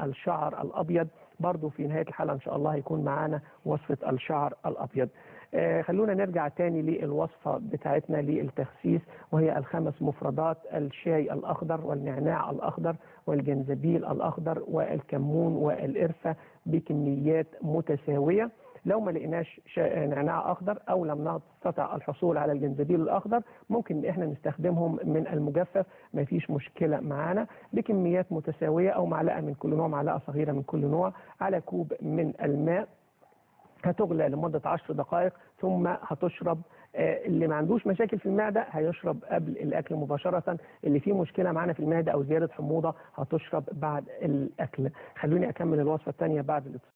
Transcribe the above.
الشعر الابيض برضو في نهايه الحلقه ان شاء الله هيكون معانا وصفه الشعر الابيض آه خلونا نرجع تاني للوصفه بتاعتنا للتخسيس وهي الخمس مفردات الشاي الاخضر والنعناع الاخضر والجنزبيل الاخضر والكمون والقرفه بكميات متساويه لو ما لقيناش نعناع اخضر او لم نستطع الحصول على الجنزبيل الاخضر ممكن ان احنا نستخدمهم من المجفف ما فيش مشكله معانا بكميات متساويه او معلقه من كل نوع معلقه صغيره من كل نوع على كوب من الماء هتغلى لمده 10 دقائق ثم هتشرب اللي ما عندوش مشاكل في المعده هيشرب قبل الاكل مباشره اللي فيه مشكله معانا في المعده او زياده حموضه هتشرب بعد الاكل خلوني اكمل الوصفه الثانيه بعد الاتصال